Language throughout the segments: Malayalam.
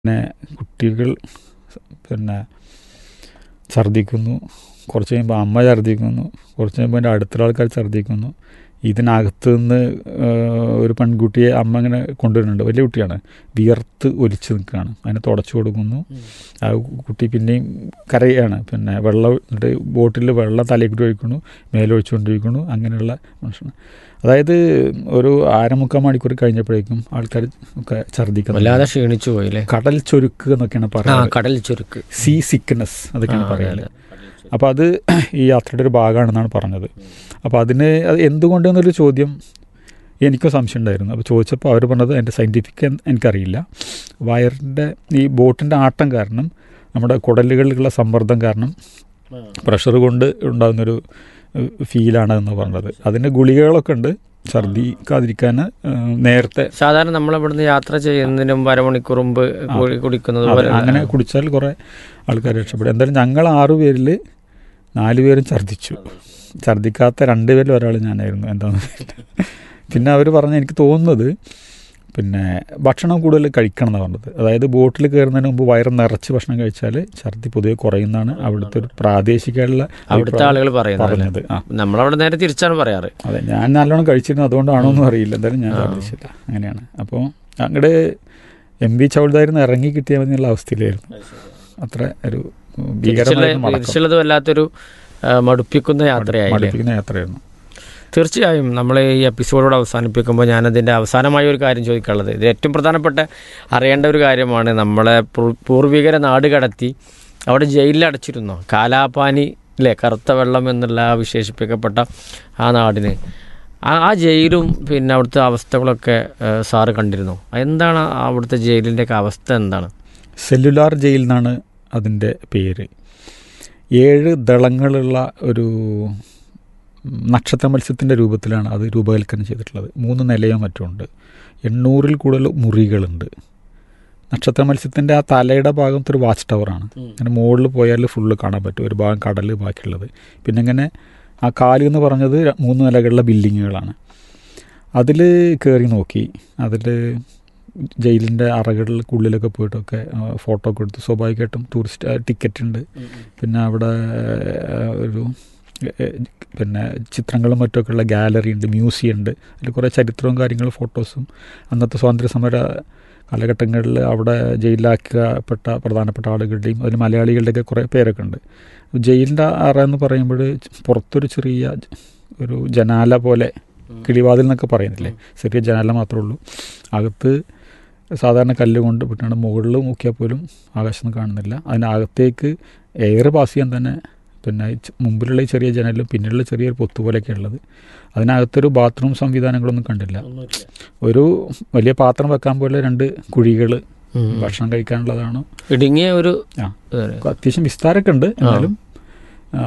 പിന്നെ കുട്ടികൾ പിന്നെ ഛർദ്ദിക്കുന്നു കുറച്ച് കഴിയുമ്പോൾ അമ്മ ഛർദ്ദിക്കുന്നു കുറച്ച് കഴിയുമ്പോൾ എൻ്റെ അടുത്തുള്ള ആൾക്കാർ ഛർദ്ദിക്കുന്നു ഇതിനകത്ത് നിന്ന് ഒരു പെൺകുട്ടിയെ അമ്മ ഇങ്ങനെ കൊണ്ടുവരുന്നുണ്ട് വലിയ കുട്ടിയാണ് വിയർത്ത് ഒലിച്ച് നിൽക്കുകയാണ് അതിനെ തുടച്ചു കൊടുക്കുന്നു ആ കുട്ടി പിന്നെയും കരയാണ് പിന്നെ വെള്ളം എന്നിട്ട് ബോട്ടിൽ വെള്ളം തലയിൽ ഒഴിക്കുന്നു മേലൊഴിച്ചുകൊണ്ടിരിക്കുന്നു അങ്ങനെയുള്ള മനുഷ്യന് അതായത് ഒരു അരമുക്കാൽ മണിക്കൂർ കഴിഞ്ഞപ്പോഴേക്കും ആൾക്കാർ ഒക്കെ ഛർദ്ദിക്കുന്നു വല്ലാതെ ക്ഷീണിച്ചു പോയില്ലേ കടൽ ചൊരുക്ക് എന്നൊക്കെയാണ് ആ പറയുന്നത് കടൽ ചുരുക്ക് സീ സിക്നസ് അതൊക്കെയാണ് ആ, അതെ, പറയുന്നത് അപ്പോൾ അത് ഈ യാത്രയുടെ ഒരു ഭാഗമാണെന്നാണ് പറഞ്ഞത് അപ്പോൾ അതിന് അത് എന്തുകൊണ്ടെന്നൊരു ചോദ്യം എനിക്കും സംശയം ഉണ്ടായിരുന്നു അപ്പോൾ ചോദിച്ചപ്പോൾ അവർ പറഞ്ഞത് എൻ്റെ സയൻറ്റിഫിക് എനിക്കറിയില്ല വയറിൻ്റെ ഈ ബോട്ടിൻ്റെ ആട്ടം കാരണം നമ്മുടെ കുടലുകളിലുള്ള സമ്മർദ്ദം കാരണം പ്രഷർ കൊണ്ട് ഉണ്ടാകുന്നൊരു ഫീലാണ് എന്ന് പറഞ്ഞത് അതിന് ഗുളികകളൊക്കെ ഉണ്ട് ഛർദിക്കാതിരിക്കാൻ ഏഹ്, നേരത്തെ സാധാരണ നമ്മൾ ഇവിടുന്ന് യാത്ര ചെയ്യുന്നതിന് മുമ്പ് അരമണിക്കൂർ മുമ്പ് കുടി- കുടിക്കുന്നത് അതെ, പോലെ അങ്ങനെ കുടിച്ചാൽ കുറേ ആൾക്കാർ രക്ഷപ്പെടും എന്തായാലും ഞങ്ങൾ ആറു പേരിൽ നാല് പേരും ഛർദ്ദിച്ചു ഛർദ്ദിക്കാത്ത രണ്ട് പേരിൽ ഒരാൾ ഞാനായിരുന്നു എന്താണെന്ന് വെച്ചിട്ട് പിന്നെ അവർ പറഞ്ഞ എനിക്ക് തോന്നുന്നത് പിന്നെ ഭക്ഷണം കൂടുതൽ കഴിക്കണം എന്നാണ് പറഞ്ഞത് അതായത് ബോട്ടിൽ കയറുന്നതിന് മുമ്പ് വയറ് നിറച്ച് ഭക്ഷണം കഴിച്ചാൽ ഛർദ്ദി പൊതുവെ കുറയുന്നതാണ് അവിടുത്തെ ഒരു പ്രാദേശികമായിട്ടുള്ള അവിടുത്തെ ആളുകൾ പറയുന്നത് പറഞ്ഞത് ആ നമ്മളവിടെ നേരെ തിരിച്ചാണ് പറയാറ് അതെ ഞാൻ നല്ലോണം കഴിച്ചിരുന്നു അതുകൊണ്ടാണോ എന്നും അറിയില്ല എന്തായാലും ഞാൻ ഛർദ്ദിച്ചില്ല അങ്ങനെയാണ് അപ്പോൾ അങ്ങോട്ട് എം വി ചൗൾദായിരുന്നു ഇറങ്ങി കിട്ടിയാൽ മതി എന്നുള്ള അവസ്ഥയിലായിരുന്നു അത്ര ഒരു ഭീകരമായ മടക്കം തിരിച്ചുള്ളത് വല്ലാത്തൊരു ആ, മടുപ്പിക്കുന്ന യാത്രയായില്ലേ മടുപ്പിക്കുന്ന യാത്രയായിരുന്നു തീർച്ചയായും നമ്മൾ ഈ എപ്പിസോഡോട് അവസാനിപ്പിക്കുമ്പോൾ ഞാനതിൻ്റെ അവസാനമായ ഒരു കാര്യം ചോദിക്കാനുള്ളത് ഇത് ഏറ്റവും പ്രധാനപ്പെട്ട അറിയേണ്ട ഒരു കാര്യമാണ് നമ്മളെ പൂ- പൂർവികരെ നാട് കടത്തി അവിടെ ജയിലിൽ അടച്ചിരുന്നു കാലാപാനി അല്ലേ കറുത്ത വെള്ളം എന്നുള്ള ആ വിശേഷിപ്പിക്കപ്പെട്ട ആ നാടിന് ആ ആ ജയിലും പിന്നെ അവിടുത്തെ അവസ്ഥകളൊക്കെ ഏഹ്, സാറ് കണ്ടിരുന്നു എന്താണ് ആ അവിടുത്തെ ജയിലിൻ്റെയൊക്കെ അവസ്ഥ എന്താണ് സെല്ലുലാർ ജയിൽ എന്നാണ് അതിൻ്റെ പേര് ഏഴ് ദളങ്ങളുള്ള ഒരു നക്ഷത്ര മത്സ്യത്തിൻ്റെ രൂപത്തിലാണ് അത് രൂപകൽപ്പന ചെയ്തിട്ടുള്ളത് മൂന്ന് നിലയോ മറ്റോ ഉണ്ട് എണ്ണൂറിൽ കൂടുതൽ മുറികളുണ്ട് നക്ഷത്ര മത്സ്യത്തിൻ്റെ ആ തലയുടെ ഭാഗത്ത് ഒരു വാച്ച് ടവറാണ് അങ്ങനെ മുകളിൽ പോയാൽ ഫുള്ള് കാണാൻ പറ്റും ഒരു ഭാഗം കടൽ ബാക്കിയുള്ളത് പിന്നെ ഇങ്ങനെ ആ കാല് എന്ന് പറഞ്ഞത് ര- മൂന്ന് നിലകളുള്ള ബിൽഡിങ്ങുകളാണ് അതിൽ കയറി നോക്കി അതിൽ ജയിലിൻ്റെ അറകളിൽക്കുള്ളിലൊക്കെ പോയിട്ടൊക്കെ ആ, ഫോട്ടോ ഒക്കെ എടുത്തു സ്വാഭാവികമായിട്ടും ടൂറിസ്റ്റ് ടിക്കറ്റ് ഉണ്ട് പിന്നെ അവിടെ ആ, ഒരു ഏ, പിന്നെ ചിത്രങ്ങളും മറ്റൊക്കെ ഉള്ള ഗാലറി ഉണ്ട് മ്യൂസിയം ഉണ്ട് അതിൽ കുറേ ചരിത്രവും കാര്യങ്ങളും ഫോട്ടോസും അന്നത്തെ സ്വാതന്ത്ര്യ സമര കാലഘട്ടങ്ങളിൽ അവിടെ ജയിലിലാക്കപ്പെട്ട പ്രധാനപ്പെട്ട ആളുകളുടെയും അതിൽ മലയാളികളുടെയൊക്കെ കുറേ പേരൊക്കെ ഉണ്ട് ജയിലിൻ്റെ അറ എന്ന് പറയുമ്പോൾ പുറത്തൊരു ചെറിയ ഒരു ജനാല പോലെ കിളിവാതിൽ എന്നൊക്കെ പറയുന്നില്ലേ ചെറിയ ജനാല മാത്രമേ ഉള്ളൂ അകത്ത് സാധാരണ കല്ല് കൊണ്ട് വിട്ടാണ് മുകളിൽ നോക്കിയാൽ പോലും ആകാശം കാണുന്നില്ല അതിനകത്തേക്ക് എയർ പാസ് ചെയ്യാൻ തന്നെ പിന്നെ ഈ ച- മുമ്പിലുള്ള ഈ ചെറിയ ജനലും പിന്നിലുള്ള ചെറിയൊരു പൊത്ത് പോലെയൊക്കെ ഉള്ളത് അതിനകത്തൊരു ബാത്റൂം സംവിധാനങ്ങളൊന്നും കണ്ടില്ല ഒരു വലിയ പാത്രം വെക്കാൻ പോലെ രണ്ട് കുഴികൾ ഭക്ഷണം കഴിക്കാനുള്ളതാണ് ഇടുങ്ങിയ ഒരു ആ. ഏഹ്, അത്യാവശ്യം വിസ്താരമൊക്കെ ഉണ്ട് എന്നാലും ആ,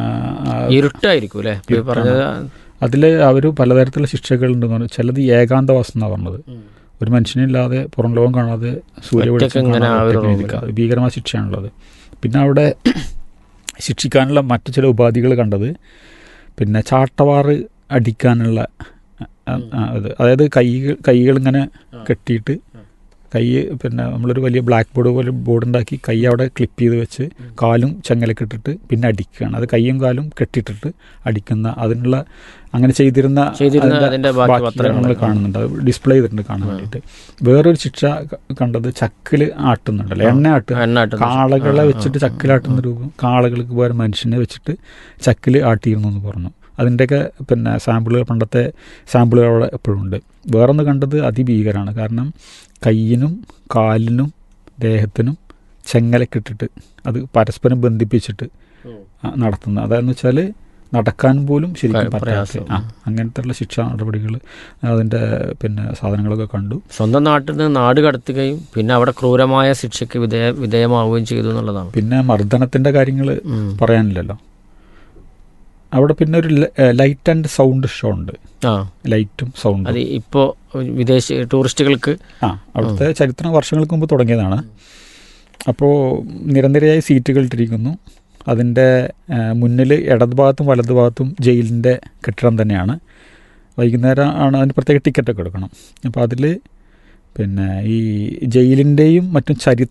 ആ, ഇരുട്ടായിരിക്കും അല്ലേ ഇപ്പൊ ഈ പറഞ്ഞത് അതിൽ അവർ പലതരത്തിലുള്ള ശിക്ഷകളുണ്ടെന്ന് പറഞ്ഞു ചിലത് ഏകാന്തവാസം എന്നാണ് പറഞ്ഞത് ഒരു മനുഷ്യനില്ലാതെ പുറം ലോകം കാണാതെ സൂര്യ ഒറ്റയ്ക്ക് വെളിച്ചം ഇങ്ങനെ കാണാതെ ആ ഒരു ഒറ്റയ്ക്ക് റൂമിൽ. ഇരിക്കുക. അത് ഭീകരമായ ശിക്ഷയാണുള്ളത് പിന്നെ അവിടെ ശിക്ഷിക്കാനുള്ള മറ്റു ചില ഉപാധികൾ കണ്ടത് പിന്നെ ചാട്ടവാറ് അടിക്കാനുള്ള ആ, ആ, ഇത് അതായത് കൈകൾ കൈകൾ ഇങ്ങനെ കെട്ടിയിട്ട് കൈ പിന്നെ നമ്മളൊരു വലിയ ബ്ലാക്ക് ബോർഡ് പോലെ ബോർഡ് ഉണ്ടാക്കി കൈ അവിടെ ക്ലിപ്പ് ചെയ്ത് വെച്ച് കാലും ചങ്ങലൊക്കെ ഇട്ടിട്ട് പിന്നെ അടിക്കുകയാണ് അത് കൈയും കാലും കെട്ടിയിട്ടിട്ട് അടിക്കുന്ന അതിനുള്ള അങ്ങനെ ചെയ്തിരുന്ന ചെയ്തിരുന്ന അതിന്റെ അതിന്റെ ബാക്കി ബാക്കി പത്രങ്ങൾ നമ്മൾ കാണുന്നുണ്ട് അത് ഡിസ്പ്ലേ ചെയ്തിട്ടുണ്ട് കാണാൻ വേണ്ടിയിട്ട് വേറൊരു ശിക്ഷ ക- കണ്ടത് ചക്കിൽ ആട്ടുന്നുണ്ടല്ലോ എണ്ണ ആട്ടുക എണ്ണാട്ടുന്ന കാളകളെ വെച്ചിട്ട് ചക്കിലാട്ടുന്ന രൂപം കാളകൾക്ക് പകരം മനുഷ്യനെ വെച്ചിട്ട് ചക്കിൽ ആട്ടിയിരുന്നു എന്ന് പറഞ്ഞു അതിൻ്റെയൊക്കെ പിന്നെ സാമ്പിളുകൾ പണ്ടത്തെ സാമ്പിളുകൾ അവിടെ എപ്പോഴും ഉണ്ട് വേറൊന്ന് കണ്ടത് അതിഭീകരമാണ് കാരണം കയ്യിനും കാലിനും ദേഹത്തിനും ചെങ്ങലക്കിട്ടിട്ട് അത് പരസ്പരം ബന്ധിപ്പിച്ചിട്ട് ആ, നടത്തുന്നത് അതെന്ന് വെച്ചാൽ നടക്കാൻ പോലും ശരിക്കും ക- പറ്റാത്ത പ്രയാസം. ആ അങ്ങനത്തെ ഉള്ള ശിക്ഷാ നടപടികൾ അതിൻ്റെ പിന്നെ സാധനങ്ങളൊക്കെ കണ്ടു സ്വന്തം നാട്ടിൽ നിന്ന് നാട് കടത്തുകയും പിന്നെ അവിടെ ക്രൂരമായ ശിക്ഷയ്ക്ക് വിധേയ വിധേയമാവുകയും ചെയ്തു എന്നുള്ളതാണ് പിന്നെ മർദ്ദനത്തിൻ്റെ കാര്യങ്ങൾ ഉം. പറയാനില്ലല്ലോ അവിടെ പിന്നെ ഒരു ലൈറ്റ് ആൻഡ് സൗണ്ട് ഷോ ഉണ്ട് ആ ലൈറ്റും സൗണ്ടും അത് ഇപ്പോൾ വിദേശ ടൂറിസ്റ്റുകൾക്ക് ആ അവിടുത്തെ ചരിത്രം വർഷങ്ങൾക്ക് മുമ്പ് തുടങ്ങിയതാണ് അപ്പോൾ നിരനിരയായി സീറ്റുകൾ ഇട്ടിരിക്കുന്നു അതിൻ്റെ മുന്നിൽ ഇടതുഭാഗത്തും വലതുഭാഗത്തും ജയിലിൻ്റെ കെട്ടിടം തന്നെയാണ് വൈകുന്നേരം ആണ് അതിന് പ്രത്യേക ടിക്കറ്റൊക്കെ എടുക്കണം അപ്പോൾ അതിൽ പിന്നെ ഈ ജയിലിൻ്റെയും മറ്റും ചരിത്രം